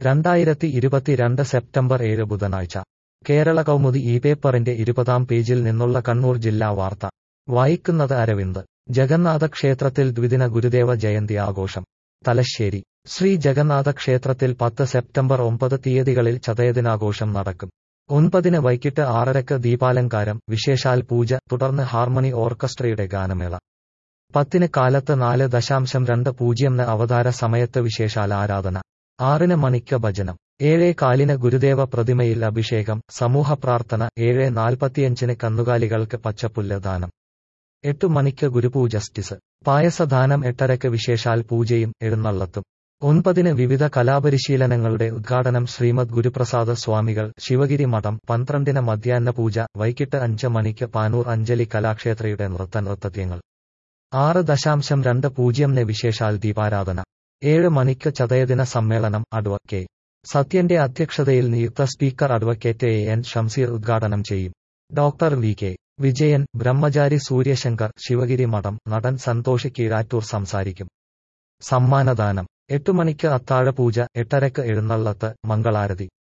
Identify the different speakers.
Speaker 1: രണ്ടായിരത്തി ഇരുപത്തിരണ്ട് സെപ്റ്റംബർ ഏഴ് ബുധനാഴ്ച കേരള കൗമുദി ഈ പേപ്പറിന്റെ ഇരുപതാം പേജിൽ നിന്നുള്ള കണ്ണൂർ ജില്ലാ വാർത്ത വായിക്കുന്നത് അരവിന്ദ് ജഗന്നാഥ ക്ഷേത്രത്തിൽ ദ്വിദിന ഗുരുദേവ ജയന്തി ആഘോഷം തലശ്ശേരി ശ്രീ ജഗന്നാഥ ക്ഷേത്രത്തിൽ പത്ത് സെപ്റ്റംബർ ഒമ്പത് തീയതികളിൽ ചതയദിനാഘോഷം നടക്കും ഒൻപതിന് വൈകിട്ട് ആറരക്ക് ദീപാലങ്കാരം വിശേഷാൽ പൂജ തുടർന്ന് ഹാർമണി ഓർക്കസ്ട്രയുടെ ഗാനമേള പത്തിന് കാലത്ത് നാല് ദശാംശം രണ്ട് പൂജ്യംന് അവതാര സമയത്ത് വിശേഷാൽ ആരാധന ആറിന് മണിക്ക് ഭജനം ഏഴേ കാലിന് ഗുരുദേവ പ്രതിമയിൽ അഭിഷേകം സമൂഹ പ്രാർത്ഥന ഏഴ് നാൽപ്പത്തിയഞ്ചിന് കന്നുകാലികൾക്ക് പച്ചപ്പുല്ല് ദാനം എട്ടു മണിക്ക് ഗുരുപൂജ ജസ്റ്റിസ് പായസദാനം എട്ടരയ്ക്ക് വിശേഷാൽ പൂജയും എഴുന്നള്ളത്തും ഒൻപതിന് വിവിധ കലാപരിശീലനങ്ങളുടെ ഉദ്ഘാടനം ശ്രീമദ് ഗുരുപ്രസാദ സ്വാമികൾ ശിവഗിരി മഠം പന്ത്രണ്ടിന് മധ്യാഹ്ന പൂജ വൈകിട്ട് അഞ്ച് മണിക്ക് പാനൂർ അഞ്ജലി കലാക്ഷേത്രയുടെ നൃത്ത നൃത്തത്യങ്ങൾ ആറ് ദശാംശം രണ്ട് പൂജ്യംന് വിശേഷാൽ ദീപാരാധന ഏഴ് മണിക്ക് ചതയദിന സമ്മേളനം അഡ്വ സത്യന്റെ അധ്യക്ഷതയിൽ നിയുക്ത speaker advocate A N Shamseer ഉദ്ഘാടനം ചെയ്യും doctor V K Vijayan Brahmachari Suryashankar Sivagiri മഠം നടൻ സന്തോഷ് കീഴാറ്റൂർ സംസാരിക്കും സമ്മാനദാനം എട്ടു മണിക്ക് അത്താഴപൂജ എട്ടരക്ക് എഴുന്നള്ളത്ത് മംഗളാരതി